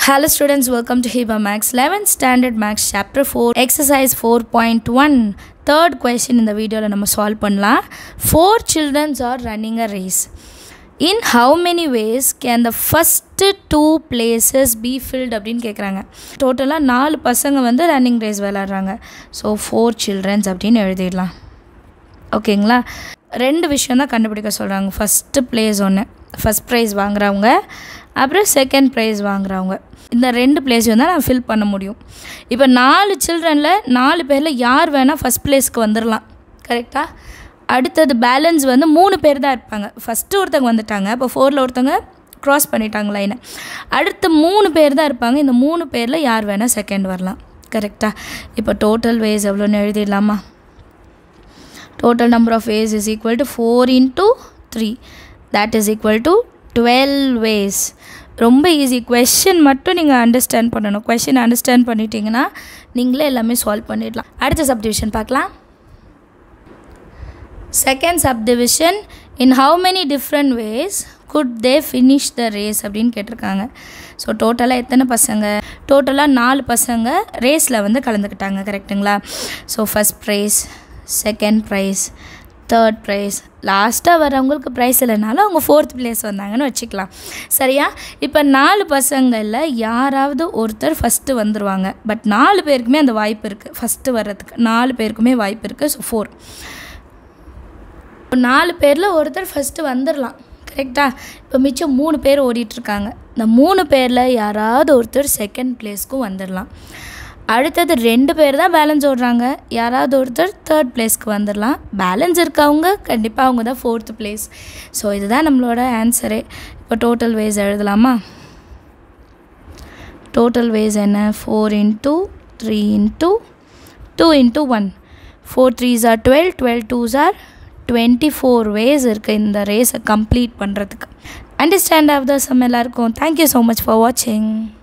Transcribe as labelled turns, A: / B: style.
A: Hello students, welcome to Hiba Max 11th Standard Max Chapter 4 Exercise 4.1 Third question இந்த வீடியோவில் நம்ம solve பண்ணலாம் Four children are running a race. In how many ways can the first two places be filled அப்படின்னு கேட்குறாங்க டோட்டலாக நாலு பசங்க வந்து ரன்னிங் ரேஸ் விளாட்றாங்க ஸோ ஃபோர் சில்ட்ரன்ஸ் அப்படின்னு எழுதிடலாம் ஓகேங்களா ரெண்டு விஷயம் தான் கண்டுபிடிக்க சொல்கிறாங்க ஃபஸ்ட்டு ப்ளேஸ் ஒன்று ஃபஸ்ட் ப்ரைஸ் வாங்குறவங்க அப்புறம் செகண்ட் ப்ரைஸ் வாங்குறவங்க இந்த ரெண்டு பிளேஸையும் தான் நான் ஃபில் பண்ண முடியும் இப்போ நாலு சில்ட்ரனில் நாலு பேரில் யார் வேணால் ஃபஸ்ட் ப்ளேஸ்க்கு வந்துடலாம் கரெக்டாக அடுத்தது பேலன்ஸ் வந்து மூணு பேர் தான் இருப்பாங்க ஃபஸ்ட்டு ஒருத்தவங்க வந்துட்டாங்க இப்போ ஃபோரில் ஒருத்தவங்க க்ராஸ் பண்ணிட்டாங்க லைனை அடுத்து மூணு பேர் தான் இருப்பாங்க இந்த மூணு பேரில் யார் வேணால் செகண்ட் வரலாம் கரெக்டாக இப்போ டோட்டல் வேஸ் எவ்வளோன்னு எழுதிடலாமா total number of ways is equal to 4 into 3 that is equal to 12 ways ரொம்ப ஈஸி கொஷின் மட்டும் நீங்கள் அண்டர்ஸ்டாண்ட் பண்ணணும் கொஷின் அண்டர்ஸ்டாண்ட் பண்ணிட்டீங்கன்னா நீங்களே எல்லாமே சால்வ் பண்ணிடலாம் அடுத்த சப்டிவிஷன் பார்க்கலாம் second subdivision in how many different ways could they finish the race அப்படின்னு கேட்டிருக்காங்க ஸோ டோட்டலாக எத்தனை பசங்க டோட்டலாக நாலு பசங்க ரேஸில் வந்து கலந்துக்கிட்டாங்க கரெக்டுங்களா so first prize second prize third prize லாஸ்ட்டாக வரவங்களுக்கு ப்ரைஸ் இல்லைனாலும் அவங்க ஃபோர்த் பிளேஸ் வந்தாங்கன்னு வச்சுக்கலாம் சரியா இப்போ நாலு பசங்களில் யாராவது ஒருத்தர் ஃபஸ்ட்டு வந்துடுவாங்க பட் நாலு பேருக்குமே அந்த வாய்ப்பு இருக்குது ஃபஸ்ட்டு வர்றதுக்கு நாலு பேருக்குமே வாய்ப்பு இருக்குது ஸோ ஃபோர் நாலு பேரில் ஒருத்தர் ஃபஸ்ட்டு வந்துடலாம் கரெக்டாக இப்போ மிச்சம் மூணு பேர் ஓடிட்டுருக்காங்க இந்த மூணு பேரில் யாராவது ஒருத்தர் செகண்ட் பிளேஸ்க்கும் வந்துடலாம் அடுத்தது ரெண்டு பேர் தான் பேலன்ஸ் ஓடுறாங்க யாராவது ஒருத்தர் தேர்ட் பிளேஸ்க்கு வந்துடலாம் பேலன்ஸ் இருக்கவங்க கண்டிப்பாக அவங்க தான் ஃபோர்த்து பிளேஸ் ஸோ இதுதான் நம்மளோட ஆன்சரே இப்போ டோட்டல் வேஸ் எழுதலாமா டோட்டல் வேஸ் என்ன four into three into two into one four threes are twelve twelve twos are twenty four ways இருக்குது இந்த ரேஸை கம்ப்ளீட் பண்ணுறதுக்கு அண்டர்ஸ்டாண்ட் ஆஃப் த சம் எல்லாருக்கும் தேங்க்யூ ஸோ மச் ஃபார் வாட்சிங்